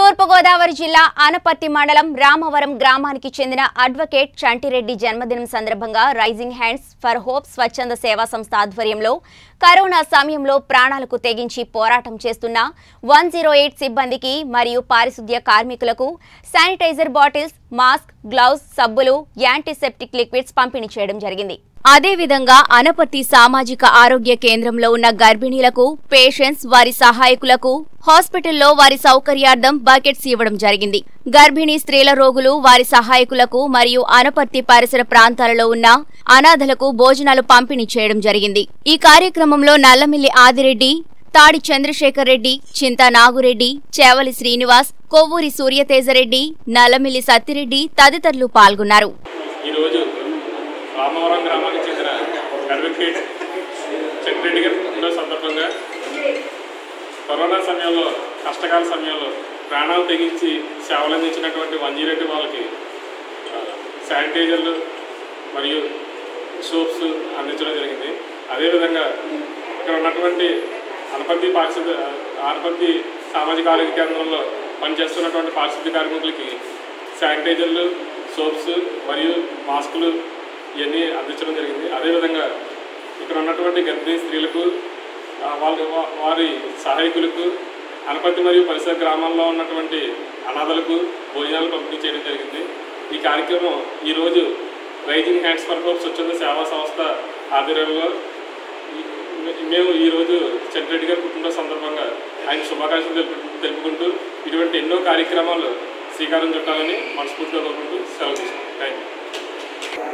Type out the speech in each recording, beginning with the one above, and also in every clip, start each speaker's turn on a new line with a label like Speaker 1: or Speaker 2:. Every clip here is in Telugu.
Speaker 1: తూర్పుగోదావరి జిల్లా ఆనపత్తి మండలం రామవరం గ్రామానికి చెందిన అడ్వకేట్ చంటిరెడ్డి జన్మదినం సందర్భంగా రైజింగ్ హ్యాండ్స్ ఫర్ హోప్ స్వచ్ఛంద సేవా సంస్థ ఆధ్వర్యంలో కరోనా సమయంలో ప్రాణాలకు తెగించి పోరాటం చేస్తున్న వన్ సిబ్బందికి మరియు పారిశుద్ధ్య కార్మికులకు శానిటైజర్ బాటిల్స్ మాస్క్ గ్లౌస్ సబ్బులు యాంటీసెప్టిక్ లిక్విడ్స్ పంపిణీ చేయడం జరిగింది అదేవిధంగా అనపర్తి సామాజిక ఆరోగ్య కేంద్రంలో ఉన్న గర్భిణీలకు పేషెంట్స్ వారి సహాయకులకు హాస్పిటల్లో వారి సౌకర్యార్థం బకెట్స్ ఇవ్వడం జరిగింది గర్భిణీ స్త్రీల రోగులు వారి సహాయకులకు మరియు అనపర్తి పరిసర ప్రాంతాలలో ఉన్న అనాథలకు భోజనాలు పంపిణీ చేయడం జరిగింది ఈ కార్యక్రమంలో నల్లమిల్లి ఆదిరెడ్డి తాడి చంద్రశేఖర్ రెడ్డి చింతా నాగురెడ్డి చేవలి శ్రీనివాస్ కొవ్వూరి సూర్యతేజరెడ్డి నల్లమిల్లి సత్తిరెడ్డి తదితరులు పాల్గొన్నారు
Speaker 2: ఈరోజు రామవరం గ్రామానికి చెందిన అడ్వకేట్ చంద్రెడ్డి గారి పుట్టినరోజు సందర్భంగా కరోనా సమయంలో కష్టకాల సమయంలో ప్రాణాలు తెగించి సేవలు అందించినటువంటి వన్ జీరో ఎయిట్ వాళ్ళకి ఆ, శానిటైజర్లు మరియు సోప్స్ అందించడం జరిగింది అదేవిధంగా ఇక్కడ ఉన్నటువంటి అనపర్తి పారిశుద్ధ అనపర్తి సామాజిక ఆరోగ్య కేంద్రంలో పనిచేస్తున్నటువంటి పారిశుద్ధ్య కార్మికులకి శానిటైజర్లు సోప్స్ మరియు మాస్కులు ఇవన్నీ అందించడం జరిగింది అదేవిధంగా ఇక్కడ ఉన్నటువంటి గర్భిణీ స్త్రీలకు ఆ, వాళ్ళ వా- వారి సహాయకులకు అనపతి మరియు పరిసర గ్రామాల్లో ఉన్నటువంటి అనాథలకు భోజనాలు పంపిణీ చేయడం జరిగింది ఈ కార్యక్రమం ఈరోజు రైజింగ్ హ్యాండ్స్ ఫర్ హోప్ స్వచ్ఛంద సేవా సంస్థ ఆధ్వర్యంలో ఈ- మేము ఈరోజు చంద్రెడ్డి గారి పుట్టినరోజు సందర్భంగా ఆయన శుభాకాంక్షలు తెలుపు తెలుపుకుంటూ ఇటువంటి ఎన్నో కార్యక్రమాలు శ్రీకారం చుట్టాలని మనస్ఫూర్తిగా కోరుకుంటూ సెలవు తీసుకుంటాం థ్యాంక్ యూ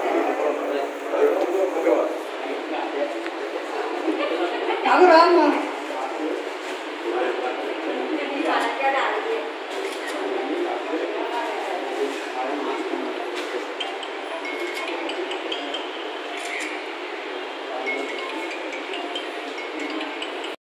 Speaker 3: రాము రాము